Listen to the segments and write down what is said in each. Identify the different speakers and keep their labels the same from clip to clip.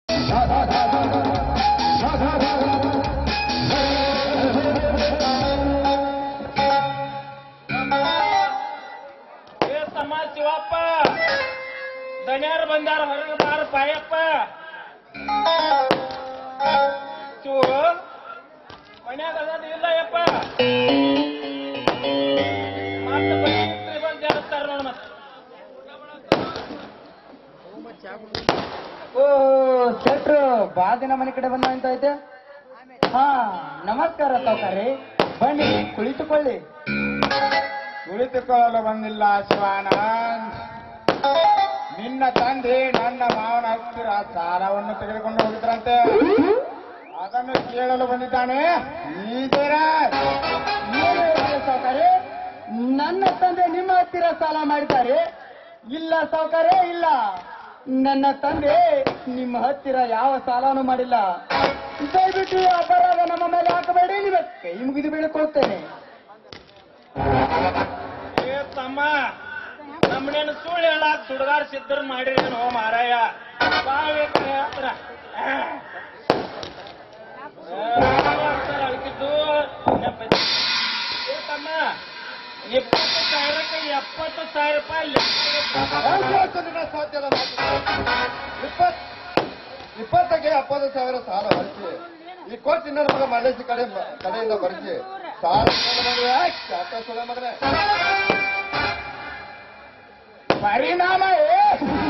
Speaker 1: ಏ ತಮ್ಮ ಶಿವಪ್ಪ ದಣ್ಯಾರ ಬಂದಾರ ಹೊರಗೆ ಬಾರ ಪಾಯಪ್ಪ ಶಿವ ಮನ್ಯಾಗ ಅದ ಇಲ್ಲ ಯಪ್ಪ ಮತ್ತೆ ಬರೀ ಬಂದು ಜಾಡಿಸ್ತಾರ ನೋಡ್ ಮತ್ತೆ
Speaker 2: ಓ ಶೆಟ್ರು ಬಾ ದಿನ ಮನೆ ಕಡೆ ಬಂದ ಅಂತ ಐತೆ ಹಾ ನಮಸ್ಕಾರ ಸಾವುಕಾರಿ ಬನ್ನಿ ಕುಳಿತುಕೊಳ್ಳಿ
Speaker 3: ಕುಳಿತುಕೊಳ್ಳಲು ಬಂದಿಲ್ಲ ಶಿವಾನಂದ್ ನಿನ್ನ ತಂದೆ ನನ್ನ ಮಾವನ ಹತ್ತಿರ ಸಾಲವನ್ನು ತೆಗೆದುಕೊಂಡು ಹೋಗಿದ್ರಂತೆ ಅದನ್ನು ಕೇಳಲು ಬಂದಿದ್ದಾನೆ ಈಗೇರ
Speaker 2: ಏನು ಹೇಳಿದೆ ಸಾವುಕಾರಿ ನನ್ನ ತಂದೆ ನಿಮ್ಮ ಹತ್ತಿರ ಸಾಲ ಮಾಡಿದ್ದಾರೆ ಇಲ್ಲ ಸಾವುಕಾರೇ ಇಲ್ಲ ನನ್ನ ತಂದೆ ನಿಮ್ಮ ಹತ್ತಿರ ಯಾವ ಸಾಲನೂ ಮಾಡಿಲ್ಲ ದಯವಿಟ್ಟು ಈ ಅಪರಾಧ ನಮ್ಮ ಮೇಲೆ ಹಾಕಬೇಡಿ ನಿಮ್ಮ ಕೈ ಮುಗಿದು ಬೀಳ್ಕೊಳ್ತೇನೆ
Speaker 1: ಏ ತಮ್ಮ ನಮ್ಮನೇನು ಸುಳ್ಳು ಹೇಳಾಕ್ ದುಡ್ಗಾರ್ ಸಿದ್ಧರ್ ಮಾಡಿರೇನು ಮಾರಾಯ ಬಾವಿ ಹತ್ರ ಅಳ್ಕಿದ್ದು ನೆನಪೈತಿ. ಏ ತಮ್ಮ ಇಪ್ಪತ್ತು ಸಾವಿರಕ್ಕೆ ಎಪ್ಪತ್ತು ಸಾವಿರ ರೂಪಾಯಿ ಲೆಕ್ಕ
Speaker 3: ಸಾಧ್ಯದ ಇಪ್ಪತ್ ಇಪ್ಪತ್ತಕ್ಕೆ ಎಪ್ಪತ್ತು ಸಾವಿರ ಸಾಲ ಭರಿಸಿ ಈ ಕೋಟಿ ನನ್ನ ಮಗ ಮಲೇಸಿ ಕಡೆ ಕಡೆಯಿಂದ ಭರಿಸಿ ಸಾಲ ಸುಳೆ ಮಗನೇ
Speaker 2: ಪರಿಣಾಮ ಏ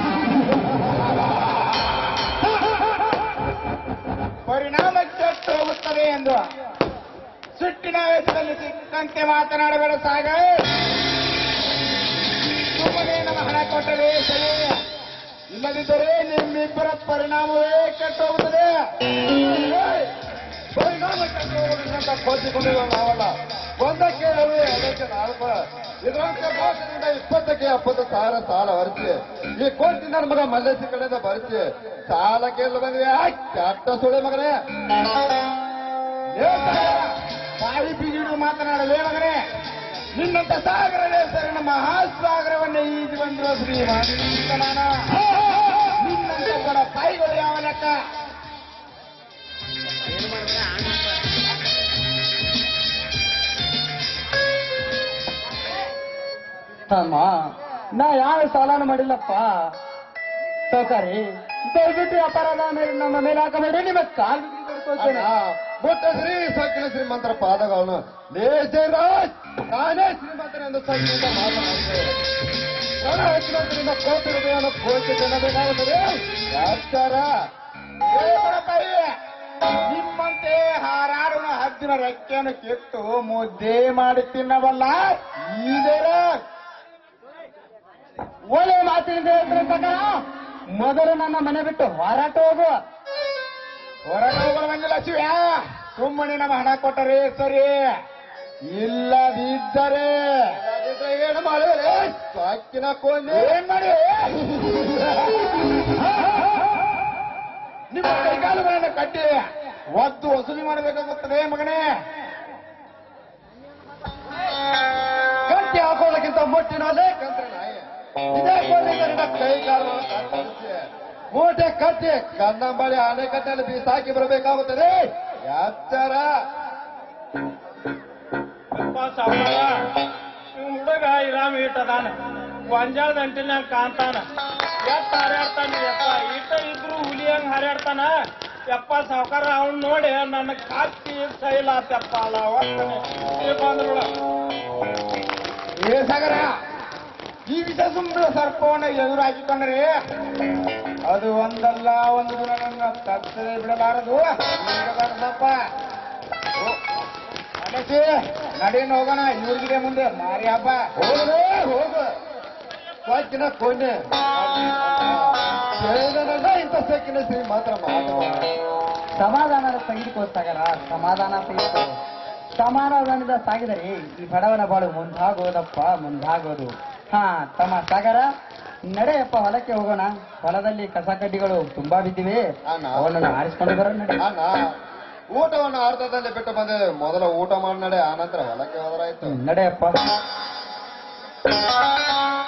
Speaker 3: ಪರಿಣಾಮ ಕೆಟ್ಟು ಹೋಗುತ್ತದೆ ಎಂದು ಸಿಟ್ಟಿನ ವೇಷದಲ್ಲಿ ಸಿಕ್ಕಂತೆ ಮಾತನಾಡಬೇಡ ಸಾಗ ಸುಮ್ಮನೆ ನಮ್ಮ ಹಣ ಕೊಟ್ಟರೆ ಸರಿ ಇಲ್ಲದಿದ್ದರೆ ನಿಮ್ಮಿಬ್ಬರ ಪರಿಣಾಮವೇ ಕೆಟ್ಟು ಹೋಗುತ್ತದೆ ಪರಿಣಾಮ ಕೆಟ್ಟು ಹೋಗುವುದರಿಂದ ಕೋಚಿಕೊಂಡಿರುವ ನಾವಲ್ಲ ಒಂದಕ್ಕೆ ರವಿ ಅದಕ್ಕೆ ನಾಲ್ಕು ಇದರಂತೆ ಮೋಸದಿಂದ ಇಪ್ಪತ್ತಕ್ಕೆ ಎಪ್ಪತ್ತು ಸಾವಿರ ಸಾಲ ಭರಿಸಿ ಈ ಕೋಟಿ ನನ್ನ ಮಗ ಮಲ್ಲೇಸಿ ಕಡೆಯಿಂದ ಭರಿಸಿ ಸಾಲ ಕೇಳಲು ಬಂದಿವೆ ಕೆಟ್ಟ ಸುಳೆ ಮಗನೇ ಏ ಸಾಗರ, ಬಾಯಿ ಬಿಗಿಡು ಮಾತನಾಡಲೇ ಮಗನೇ ನಿನ್ನಂತ ಸಾಗರವೇ ಸರಿ ನಮ್ಮ ಮಹಾಸಾಗರವನ್ನೇ ಈಜು ಬಂದಿರೋ ಶ್ರೀ ನಾನು ನಿನ್ನಂತ ಬಡ ತಾಯಿಗಳು ಯಾವ ಲೆಕ್ಕ
Speaker 2: ತಮ್ಮ ನಾ ಯಾವ ಸಾಲನು ಮಾಡಿಲ್ಲಪ್ಪ ಸಾವುಕಾರಿ ದಯವಿಟ್ಟು ಈ ಅಪರಾಧ ಮೇಲೆ ನಮ್ಮ ಮೇಲೆ ಹಾಕಬೇಡಿ ನಿಮ್ಮ ಕಾಲು
Speaker 3: ಅಣ್ಣ, ಬುಟ್ಟ ಶ್ರೀ ಸಕ್ಕಿನ ಶ್ರೀಮಂತರ ಪಾದಗಳನ್ನು ಲೇ ಜಯರಾಜ್ ನಾನೇ ಶ್ರೀಮಂತನೆಂದು ಸಕ್ಕಿನಿಂದ ಮಾತನಾಡಿದೆ ಹಣ ಹೆಚ್ಚಿನಂತರಿಂದ ಕೋಟಿ ರೂಪಾಯಿಯನ್ನು ಕೋಟಿ ತಿನ್ನಬೇಕಾಗುತ್ತದೆ ಯಾಚಾರ ಏ ಬಡಪಾಯಿ, ನಿಮ್ಮಂತೆ ಹಾರಾಡುವ ಹದ್ದಿನ ರೆಕ್ಕೆಯನ್ನು ಕಿತ್ತು ಮುದ್ದೆ ಮಾಡಿ ತಿನ್ನಬಲ್ಲ ಈದೇರ
Speaker 2: ಒಳ್ಳೆ ಮಾತಿನಿಂದ ಹೇಳ್ತಾರೆ ಪ್ರಕಾರ ಮೊದಲು ನನ್ನ ಮನೆ ಬಿಟ್ಟು ಹೊರಟ ಹೋಗುವ
Speaker 3: ಹೊರಗೆ ಹೋಗಲು ಬಂದಿಲ್ಲ ಶಿವ್ಯ ಸುಮ್ಮನೆ ನಮ್ಮ ಹಣ ಕೊಟ್ಟರೆ ಸರಿ ಇಲ್ಲದಿದ್ದರೆ ಏನು ಮಾಡಿದ್ರೆ ಸಾಕಿನ ಕೊಂದೆ ಏನ್ ಮಾಡಿ ನಿಮ್ಮ ಕೈಗಾಲುಗಳನ್ನು ಕಟ್ಟಿ ಒದ್ದು ವಸೂಲಿ ಮಾಡಬೇಕಾಗುತ್ತದೆ ಮಗನೇ ಕಟ್ಟಿ ಹಾಕೋದಕ್ಕಿಂತ ಮುಟ್ಟಿನಲ್ಲೇ ಕಂತ್ರೆ ನಾಯಿ ಇದೇ ಕೊಂಡಿದ್ದರಿಂದ ಕೈ ಕಾಲು ಕತ್ತರಿಸಿ ಮೂಟೆ ಕಟ್ಟಿ ಕನ್ನಂಬಳಿ ಅಣೆಕಟ್ಟಲ್ಲಿ ಬೀಸಾಕಿ ಬರಬೇಕಾಗುತ್ತದೆ ಎಚ್ಚರ
Speaker 1: ಅಪ್ಪ ಸಾವ್ಕಾರ ಇವ್ ಹುಡುಗ ಇರಾಮ್ ಇಟ್ಟದಾನ ಗೊಂಜಾಳ ದಂಟಿನಾಗ ಕಾಣ್ತಾನ ಎತ್ತ ಹಾರ್ಯಾಡ್ತಾನ ಯಪ್ಪ ಈಟ ಇದ್ರು ಹುಲಿ ಹಂಗ ಹಾರ್ಯಾಡ್ತಾನ ಯಪ್ಪ ಸಾವ್ಕಾರ ಅವ್ನ್ ನೋಡಿ ನನ್ನ ಕಾಕಿ ಸೈಲ್ ಆತಪ್ಪ ಅಲ್ಲ ಒಟ್ಟನೆ ಬಂದ್ರು
Speaker 3: ಏ ಸಾಗರ ಈ ವಿಷಯ ಸುಮ್ಮನೆ ಸರ್ಪವನ್ನು ಎದುರು ಹಾಕಿಕೊಂಡ್ರೆ ಅದು ಒಂದಲ್ಲ ಒಂದು ದಿನ ನನ್ನ ತಪ್ಪದೆ ಬಿಡಲಾರದು ಸ್ವಲ್ಪ ಅನಸಿ ನಡೀನ್ ಹೋಗೋಣ ಇವ್ರಿಗಿದೆ ಮುಂದೆ ಮಾರಿ ಹಬ್ಬ ಹೋಗಲೇ ಹೋಗು ಸಾಕಿನ ಕೊಂಡೆ ಹೇಳಿದನಲ್ಲ ಇಂಥ ಸಾಕಿನ ಶ್ರೀ ಮಾತ್ರ ಮಾತನಾಡ
Speaker 2: ಸಮಾಧಾನದ ತೆಗೆದುಕೋಸ್ತಾಗರ ಸಮಾಧಾನ ತೆಗೆದುಕೋ ಸಮಾಧಾನದಿಂದ ಸಾಗಿದರೆ ಈ ಬಡವನ ಬಾಳು ಮುಂದಾಗೋದಪ್ಪ ಮುಂದಾಗೋದು ಹಾ ತಮ್ಮ ಸಾಗರ ನಡೆಯಪ್ಪ ಹೊಲಕ್ಕೆ ಹೋಗೋಣ ಹೊಲದಲ್ಲಿ ಕಸ ಕಡ್ಡಿಗಳು ತುಂಬಾ ಬಿದ್ದಿವೆ
Speaker 3: ಅಣ್ಣ.
Speaker 2: ಅವನನ್ನು ಆರಿಸ್ಕೊಂಡು ಬರೋಣ ನಡೆ
Speaker 3: ಅಣ್ಣ ಊಟವನ್ನು ಅರ್ಧದಲ್ಲಿ ಬಿಟ್ಟು ಬಂದೆ ಮೊದಲ ಊಟ ಮಾಡಿ ನಡೆ ಆನಂತರ ಹೊಲಕ್ಕೆ ಹೋದರಾಯ್ತು
Speaker 2: ಹ್ಮ್, ನಡೆಯಪ್ಪ
Speaker 3: ಆ